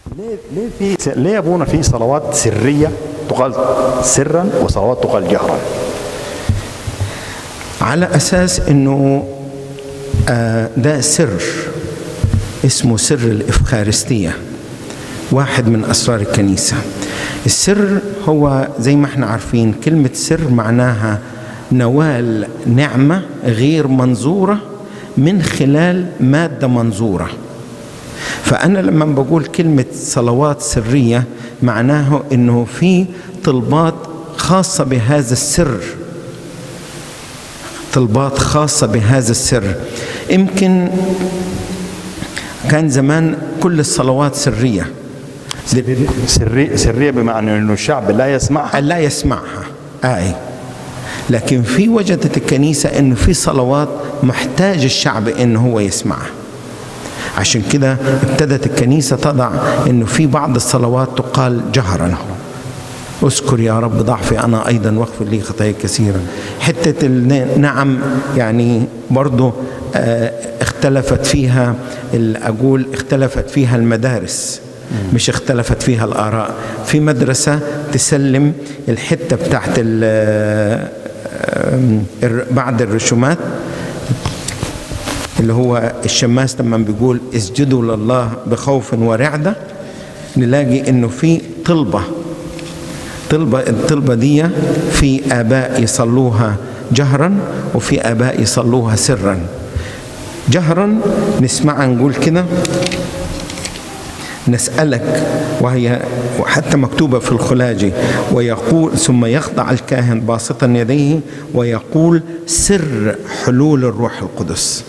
ليه ليه في ليه يا ابونا في صلوات سريه تقال سرا وصلوات تقال جهرا على اساس انه آه، ده سر اسمه سر الافخارستيه واحد من اسرار الكنيسه السر هو زي ما احنا عارفين كلمه سر معناها نوال نعمه غير منظوره من خلال ماده منظوره فأنا لما بقول كلمة صلوات سرية معناه أنه في طلبات خاصة بهذا السر طلبات خاصة بهذا السر يمكن كان زمان كل الصلوات سرية سرية سرية بمعنى انه الشعب لا يسمعها لا يسمعها آي لكن في وجدت الكنيسة أنه في صلوات محتاج الشعب أنه هو يسمعها عشان كده ابتدت الكنيسة تضع أنه في بعض الصلوات تقال جهرا اذكر يا رب ضعفي أنا أيضا واغفر لي خطايا كثيرة حتة نعم يعني برضو اه اختلفت فيها أقول اختلفت فيها المدارس مش اختلفت فيها الآراء في مدرسة تسلم الحتة بتاعت بعد الرسومات اللي هو الشماس لما بيقول اسجدوا لله بخوف ورعدة نلاقي انه في طلبة طلبة الطلبة دي في آباء يصلوها جهرا وفي آباء يصلوها سرا جهرا نسمعها نقول كده نسألك وهي حتى مكتوبة في الخلاجي ويقول ثم يخضع الكاهن باسطا يديه ويقول سر حلول الروح القدس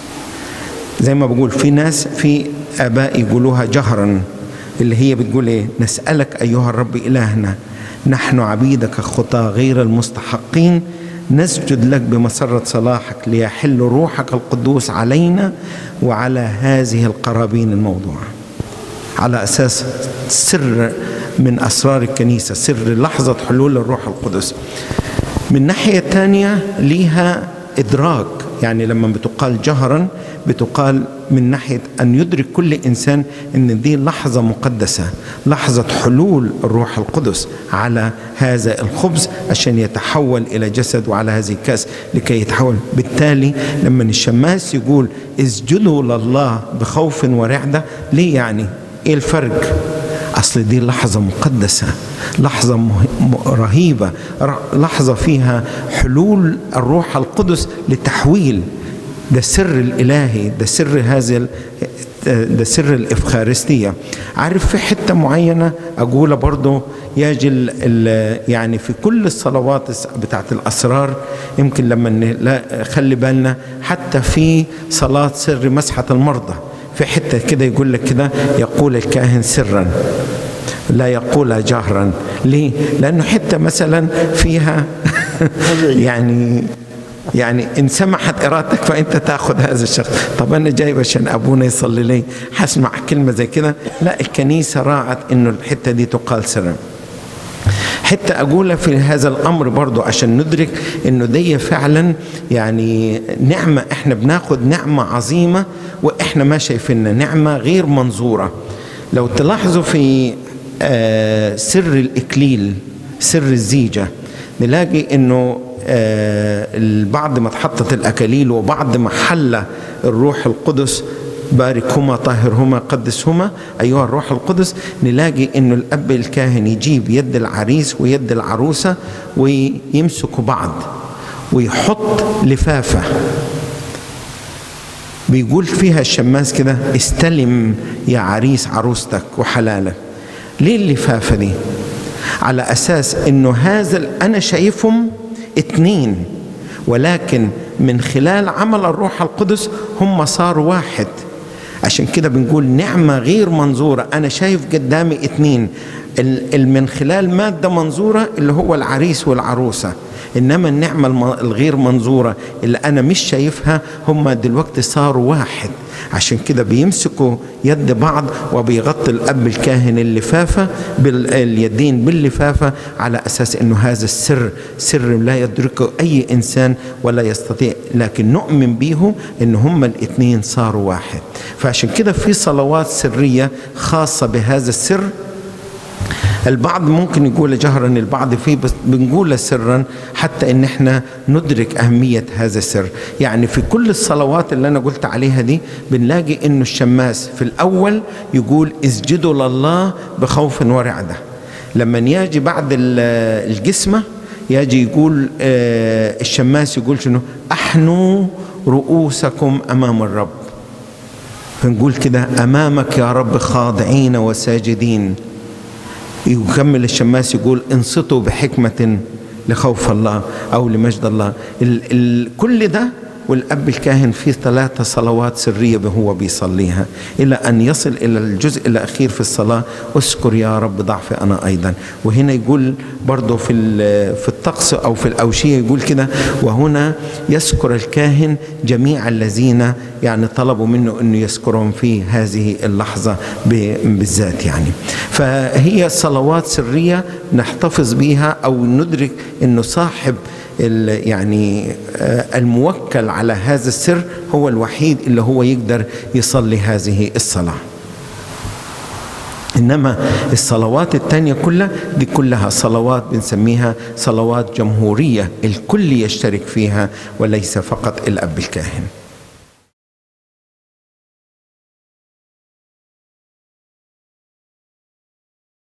زي ما بقول في ناس في اباء يقولوها جهرا اللي هي بتقول ايه نسالك ايها الرب الهنا نحن عبيدك الخطاه غير المستحقين نسجد لك بمسرة صلاحك ليحل روحك القدوس علينا وعلى هذه القرابين الموضوعة على أساس سر من أسرار الكنيسة سر لحظة حلول الروح القدس من ناحية تانية ليها إدراك يعني لما بتقال جهرا بتقال من ناحية أن يدرك كل إنسان أن دي لحظة مقدسة لحظة حلول الروح القدس على هذا الخبز عشان يتحول إلى جسد وعلى هذه الكاس لكي يتحول بالتالي لما الشماس يقول اسجدوا لله بخوف ورعدة ليه يعني إيه الفرق أصل دي لحظة مقدسة لحظة رهيبة لحظة فيها حلول الروح القدس لتحويل ده السر الإلهي ده سر هذا ده سر الإفخارستية عارف في حتة معينة أقول برضو يجي يعني في كل الصلوات بتاعت الأسرار يمكن لما لا خلي بالنا حتى في صلاة سر مسحة المرضى في حتة كده يقول لك كده يقول الكاهن سرا لا يقولها جهرا ليه لأنه حتة مثلا فيها يعني يعني ان سمحت ارادتك فانت تاخذ هذا الشخص طب انا جايب عشان ابونا يصلي لي حسمع كلمه زي كده لا الكنيسه راعت انه الحته دي تقال سرا حتى أقولها في هذا الأمر برضو عشان ندرك أنه دي فعلا يعني نعمة إحنا بناخد نعمة عظيمة وإحنا ما شايفينها نعمة غير منظورة لو تلاحظوا في آه سر الإكليل سر الزيجة نلاقي أنه آه بعد ما اتحطت الأكاليل وبعد ما حل الروح القدس باركهما طهرهما قدسهما أيها الروح القدس نلاقي أنه الأب الكاهن يجيب يد العريس ويد العروسة ويمسكوا بعض ويحط لفافة بيقول فيها الشماس كده استلم يا عريس عروستك وحلالك ليه اللفافة دي على أساس أنه هذا أنا شايفهم اتنين ولكن من خلال عمل الروح القدس هم صاروا واحد عشان كده بنقول نعمة غير منظورة أنا شايف قدامي اتنين من خلال مادة منظورة اللي هو العريس والعروسة إنما النعمة الغير منظورة اللي أنا مش شايفها هم دلوقتي صاروا واحد عشان كده بيمسكوا يد بعض وبيغطي الاب الكاهن اللفافه باليدين باللفافه على اساس انه هذا السر سر لا يدركه اي انسان ولا يستطيع لكن نؤمن به ان هم الاثنين صاروا واحد فعشان كده في صلوات سريه خاصه بهذا السر البعض ممكن يقول جهرا البعض فيه بس بنقول سرا حتى ان احنا ندرك اهميه هذا السر يعني في كل الصلوات اللي انا قلت عليها دي بنلاقي انه الشماس في الاول يقول اسجدوا لله بخوف ورعده لما يجي بعد الجسمه يجي يقول الشماس يقول شنو احنوا رؤوسكم امام الرب فنقول كده امامك يا رب خاضعين وساجدين يكمل الشماس يقول انصتوا بحكمة لخوف الله أو لمجد الله ال ال كل ده والأب الكاهن في ثلاثة صلوات سرية هو بيصليها إلى أن يصل إلى الجزء الأخير في الصلاة أذكر يا رب ضعفي أنا أيضا وهنا يقول برضه في في الطقس أو في الأوشية يقول كده وهنا يذكر الكاهن جميع الذين يعني طلبوا منه أنه يذكرهم في هذه اللحظة بالذات يعني فهي صلوات سرية نحتفظ بها أو ندرك أنه صاحب يعني الموكل على هذا السر هو الوحيد اللي هو يقدر يصلي هذه الصلاة إنما الصلوات التانية كلها دي كلها صلوات بنسميها صلوات جمهورية الكل يشترك فيها وليس فقط الأب الكاهن